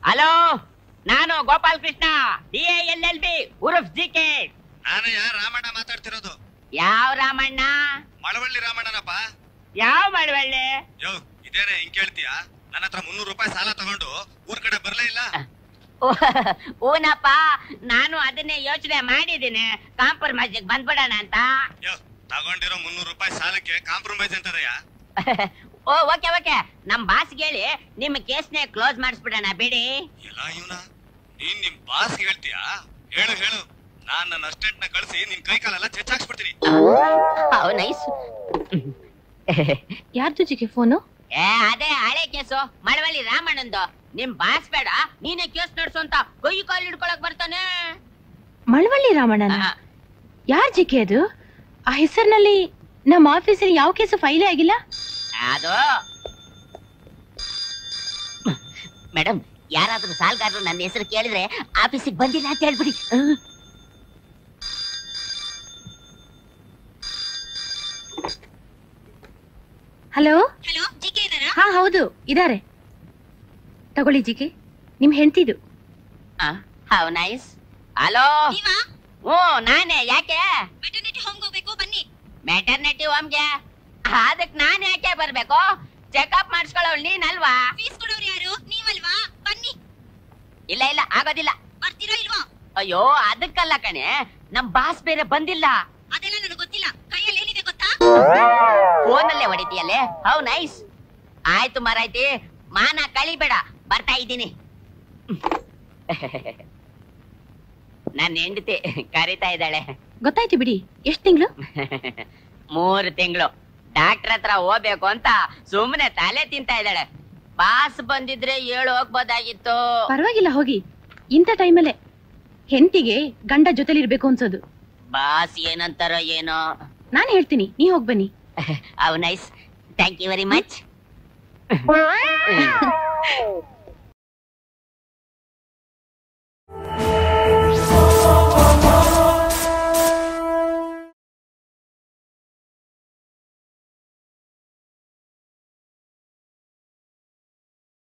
hello ನಾನು Gopal Krishna D L L B ಉರುಫ್ G K ನಾನು ಯಾರ ರಾಮಣ್ಣ ಮಾತಾಡ್ತಿರೋದು ಯಾವ ರಾಮಣ್ಣ ಮಳವಳ್ಳಿ ರಾಮಣ್ಣನಪ್ಪ ಯಾವ ಮಳವಳ್ಳಿ ಯೋ ಇದೇನೆ ಹಿಂಗ್ ಕೇಳ್ತೀಯಾ ನನ್ನ ಹತ್ರ ಮುನ್ನೂರು ರೂಪಾಯಿ ಸಾಲ ತಗೊಂಡು ಊರ್ ಕಡೆ ಬರ್ಲೇ ಇಲ್ಲ ಊನಪ್ಪ ನಾನು ಅದನ್ನೇ ಯೋಚನೆ ಮಾಡಿದ್ದೀನಿ ಕಾಂಪ್ರಮೈಸ್ ಬಂದ್ಬಿಡೋಣ ಅಂತ ಯೋ ತಗೊಂಡಿರೋ ಮುನ್ನೂರು ರೂಪಾಯಿ ಸಾಲಕ್ಕೆ ಕಾಂಪ್ರಮೈಸ್ ಅಂತಾರಯ್ಯ ಓ ಓಕೆ ಓಕೆ ನಮ್ ಬಾಸ್ ಹೇಳಿ ನಿಮ್ಮ ಕೇಸ್ನೇ ಕ್ಲೋಸ್ ಮಾಡಿಸ್ಬಿಡೋಣ ಬಿಡಿ ಎಲ್ಲ ಇವನ ನೀನ್ ನಿಮ್ ಬಾಸ್ ಹೇಳ್ತೀಯಾ ಹೇಳು ಹೇಳು ನಾನ್ ನನ್ನ ಅಸ್ಟೆಂಟ್ ನ ಕಳಿಸಿ ನಿನ್ ಕೈ ಕಾಲೆಲ್ಲ ಚೆಚ್ಚಾಕ್ಸ್ಬಿಡ್ತೀನಿ ಅವ್ ನೈಸ್ ಯಾರ್ದು ಜಿಗೆ ಫೋನು ಏ ಅದೇ ಹಳೆ ಕೇಸು ಮಳವಳ್ಳಿ ರಾಮಣ್ಣಂದು ನಿಮ್ ಬಾಸ್ ಬೇಡ ನೀನೇ ಕೇಸ್ ನಡ್ಸು ಅಂತ ಕೈ ಕಾಲು ಹಿಡ್ಕೊಳಕ್ ಬರ್ತಾನೆ ಮಳವಳ್ಳಿ ರಾಮಣ್ಣನ ಆ, ಯಾರ್ ಜಿಕೆ ಅದು ಆ ಹೆಸರಿನಲ್ಲಿ ನಮ್ಮ ಆಫೀಸಲ್ಲಿ ಯಾವ ಕೇಸು ಫೈಲೇ ಆಗಿಲ್ಲ ಅದು ಮೇಡಮ್ ಯಾರಾದ್ರೂ ಸಾಲ್ಗಾರರು ನನ್ನ ಹೆಸರು ಕೇಳಿದ್ರೆ ಆಫೀಸಿಗೆ ಬಂದಿಲ್ಲ ಅಂತ ಹೇಳ್ಬಿಡಿ ಹಲೋ ಹಲೋ ಜಿಕೆ ಇದಾರಾ ಹಾ ಹೌದು ಇದಾರೆ ತಗೊಳ್ಳಿ ಜಿಕೆ ನಿಮ್ ಹೆಂಡ್ತಿದು ಹೌ ನೈಸ್ ಹಲೋ ನೀವಾ ಹ್ಞೂ ನಾನೇ ಯಾಕೆ ವೆಟರ್ನಿಟಿ ಹೋಮ್ ಹೋಗ್ಬೇಕು ಬನ್ನಿ ಮೆಟರ್ನಿಟಿ ಹೋಮ್ಗೆ ಅದಕ್ ನಾನ್ ಯಾಕೆ ಬರ್ಬೇಕು ಚೆಕಪ್ ಮಾಡಿಸ್ಕೊಳ್ಳೋಳು ನೀನಲ್ವಾ ಫೀಸ್ ಕೊಡೋರು ಯಾರು ನೀವಲ್ವಾ ಬನ್ನಿ ಇಲ್ಲ ಇಲ್ಲ ಆಗೋದಿಲ್ಲ ಬರ್ತೀರಾ ಇಲ್ವಾ ಅಯ್ಯೋ ಅದಕ್ಕಲ್ಲ ಕಣೆ ನಮ್ ಬಾಸ್ ಬೇರೆ ಬಂದಿಲ್ಲ ಅದೆಲ್ಲ ನನಗೆ ಗೊತ್ತಿಲ್ಲ ಕೈಯಲ್ಲಿ ಏನಿದೆ ಗೊತ್ತಾ ಫೋನಲ್ಲೇ ಹೊಡಿತೀಯಲ್ಲೇ ಹೌ ನೈಸ್ ಆಯ್ತು ಮಾರಾಯ್ತಿ ಮಾನ ಕಳಿಬೇಡ ಬರ್ತಾ ಇದ್ದೀನಿ ನನ್ನ ಹೆಂಡತಿ ಕರಿತಾ ಇದ್ದಾಳೆ ಗೊತ್ತಾಯ್ತು ಬಿಡಿ ಎಷ್ಟ್ ತಿಂಗಳು ಮೂರು ತಿಂಗಳು ಡಾಕ್ಟರ್ ಹತ್ರ ಹೋಗ್ಬೇಕು ಅಂತ ಸುಮ್ಮನೆ ತಲೆ ತಿಂತಾ ಇದ್ದಾಳೆ ಬಾಸ್ ಬಂದಿದ್ರೆ ಹೇಳು ಹೋಗ್ಬೋದಾಗಿತ್ತು ಪರವಾಗಿಲ್ಲ ಹೋಗಿ ಇಂಥ ಟೈಮಲ್ಲೇ ಹೆಂಡತಿಗೆ ಗಂಡ ಜೊತೆಲಿರ್ಬೇಕು ಅನ್ಸೋದು ಬಾಸ್ ಏನಂತಾರೋ ಏನೋ ನಾನ್ ಹೇಳ್ತೀನಿ ನೀ ಹೋಗ್ ಬನ್ನಿ ಅವ್ nice thank you very much